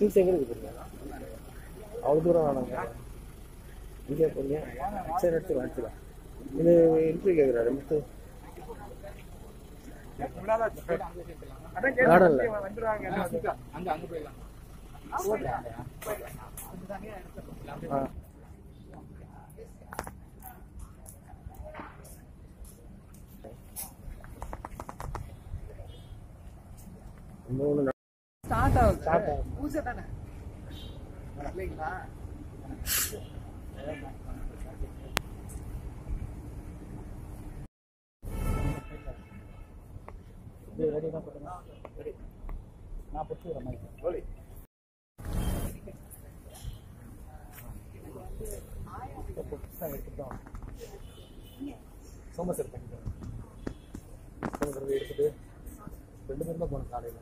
Hills எங்கே இருக்கு பாருங்க அவ்வளோ தூரம் வேணாங்க இங்கே போறீங்க சரி எடுத்துக்கலாம் எடுத்துக்கலாம் இது இன்ட்ரி கேட்குறாரு முத்து கார்டன்ல அங்க அங்க போயிடலாம் ஆ மூணு நாள் ஸ்டார்ட் ஆகுது பூஜை தானே இல்லைங்களா இது ரெடி தான் பண்ணுங்க ரெடி நான் பிடிச்சி வர மாதிரி புதுசாக எடுத்துட்டோம் சோமசர் பண்ணிட்டோம் சோமசர் எடுத்துட்டு ரெண்டு பேரும் தான் போனோம் காலையில்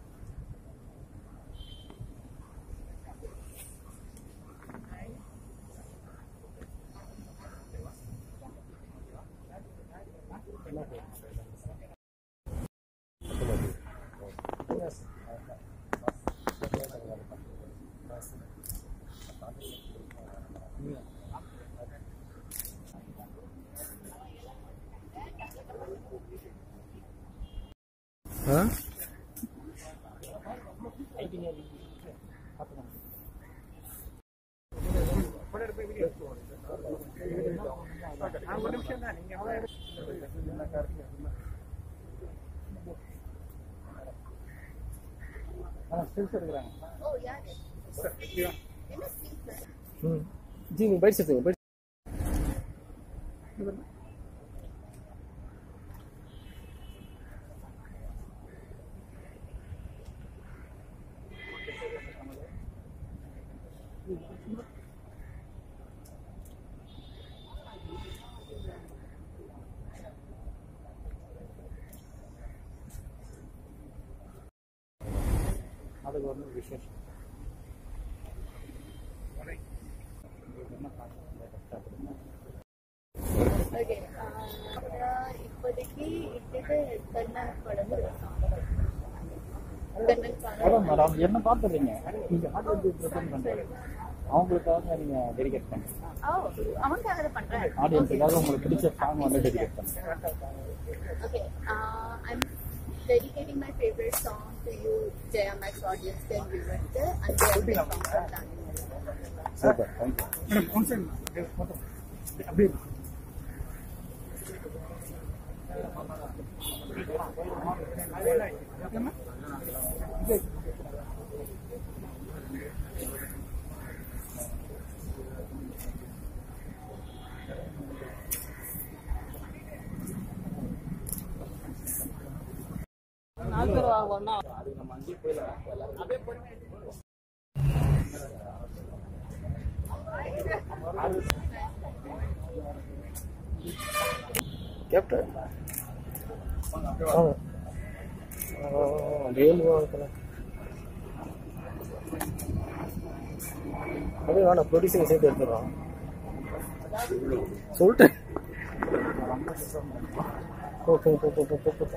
ஆ ஒரு நிமிஷம் தான் நீங்க ஸ்டில்ஸ் எடுக்கிறாங்க ம் ஜி நீங்கள் பயிற்சி எடுத்துங்க பயிற்சி அதுக்கு ஒரு விசேஷம் என்ன ஓகே இப்போதைக்கு இது கண்ணன் படம் கண்ணன் அதான் படம் மேடம் என்ன பார்த்துறீங்க நீங்க ஹார்ட் ஒர்க் ப்ரிப்பேர் பண்றீங்க அவங்களுக்காக நீங்க டெடிகேட் பண்ணுங்க ஓ அவனுக்காக அதை பண்றேன் ஆடியன்ஸுக்காக உங்களுக்கு பிடிச்ச சாங் வந்து டெடிகேட் பண்ணுங்க Okay, uh, I'm dedicating my favorite song to you, Jaya Max audience, then viewers, and their song for that. Super thank you captain வாங்க கேம் இருக்கலாம் அப்படியே வேணாம் ப்ரொடியூசர் சேர்த்து எடுத்துடுறோம் சொல்லிட்டேன் போ போ போ போ போ போ போ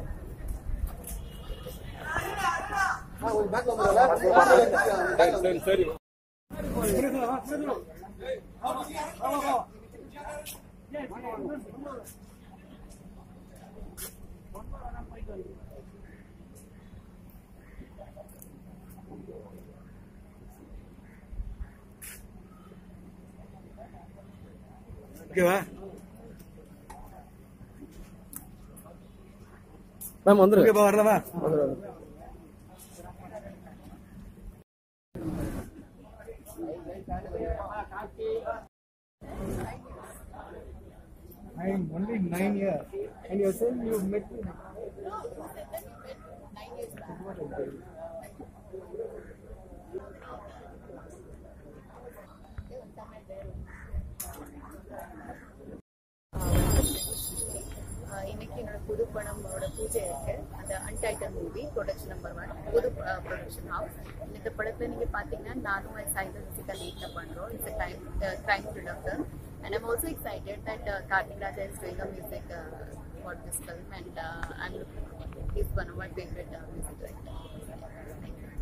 ஓகேவா மேம் வந்துருங்க ஓகேப்பா வரலவா வந்துருங்க I'm only nine years. And you're saying you met me. Uh, இன்னைக்கு என்னோட புது படமோட பூஜை இருக்கு அந்த untitled movie production number one புது ப்ரொடக்ஷன் ஹவுஸ் இந்த படத்துல நீங்க பாத்தீங்கன்னா நானும் சைலர் மியூசிக்கல் லீட்ல பண்றோம் it's time crime thriller film and I'm also excited that Karthik Raja is doing a music for this film and I'm is one of my favourite music writer